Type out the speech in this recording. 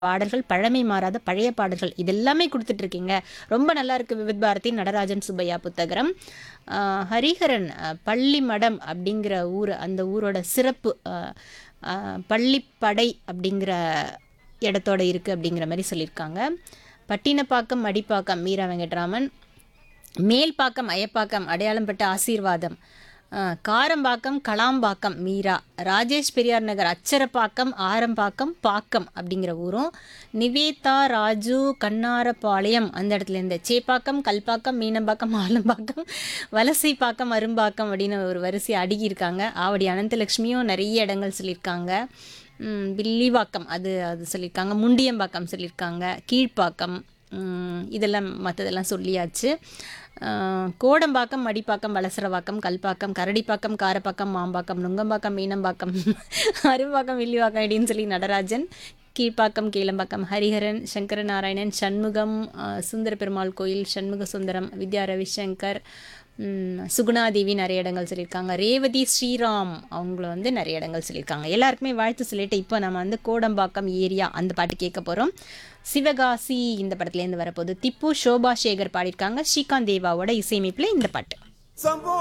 பாடல்கள் பழமை மாறாத பழைய பாடல்கள் இதெல்லாமே கொடுத்துட்டு இருக்கீங்க ரொம்ப நல்லா இருக்கு விவித் பாரதி நடராஜன் சுப்பையா புத்தகரம் ஆஹ் ஹரிஹரன் ஆஹ் பள்ளிமடம் அப்படிங்கிற ஊர் அந்த ஊரோட சிறப்பு ஆஹ் ஆஹ் பள்ளிப்படை அப்படிங்கிற இடத்தோட இருக்குது அப்படிங்கிற மாதிரி சொல்லியிருக்காங்க பட்டினப்பாக்கம் மடிப்பாக்கம் மீரா வெங்கட்ராமன் மேல்பாக்கம் அயப்பாக்கம் அடையாளம் பெற்ற ஆசீர்வாதம் அஹ், காரம்பாக்கம் கலாம்பாக்கம் மீரா ராஜேஷ் பெரியார் நகர் அச்சரப்பாக்கம் ஆரம்பாக்கம் பாக்கம் அப்படிங்கிற ஊரும் நிவேதா ராஜு கண்ணாரப்பாளையம் அந்த இடத்துல இருந்து சேப்பாக்கம் கல்பாக்கம் மீனம்பாக்கம் ஆலம்பாக்கம் வலசைப்பாக்கம் அரும்பாக்கம் அப்படின்னு ஒரு வரிசை அடுக்கியிருக்காங்க ஆவடி அனந்தலக்ஷ்மியும் நிறைய இடங்கள் சொல்லியிருக்காங்க ம், வில்லிவாக்கம் அது அது சொல்லியிருக்காங்க முண்டியம்பாக்கம் சொல்லியிருக்காங்க கீழ்ப்பாக்கம் ம், இதெல்லாம் மற்றதெல்லாம் சொல்லியாச்சு அஹ், கோடம்பாக்கம் மடிப்பாக்கம் வலசரவாக்கம் கல்பாக்கம் கரடிப்பாக்கம் காரப்பாக்கம் மாம்பாக்கம் நுங்கம்பாக்கம் மீனம்பாக்கம் அரும்பாக்கம் வில்லிவாக்கம் அப்படின்னு சொல்லி நடராஜன் கீழ்ப்பாக்கம் கீழம்பாக்கம் ஹரிஹரன் சங்கர நாராயணன் சண்முகம் அஹ், சுந்தர பெருமாள் கோயில் சண்முக சுந்தரம் வித்யா ரவிசங்கர் ம், சுகுணாதேவி நிறைய இடங்கள் சொல்லியிருக்காங்க ரேவதி ஸ்ரீராம் அவங்கள வந்து நிறைய இடங்கள் சொல்லியிருக்காங்க எல்லாருக்குமே வாழ்த்து சொல்லிட்டு இப்போ நம்ம வந்து கோடம்பாக்கம் ஏரியா அந்த பாட்டு கேட்க போகிறோம் சிவகாசி இந்த படத்துலேருந்து வரப்போகுது திப்பு சோபா சேகர் பாடியிருக்காங்க ஸ்ரீகாந்த் தேவாவோட இசையமைப்பில் இந்த பாட்டு சம்போ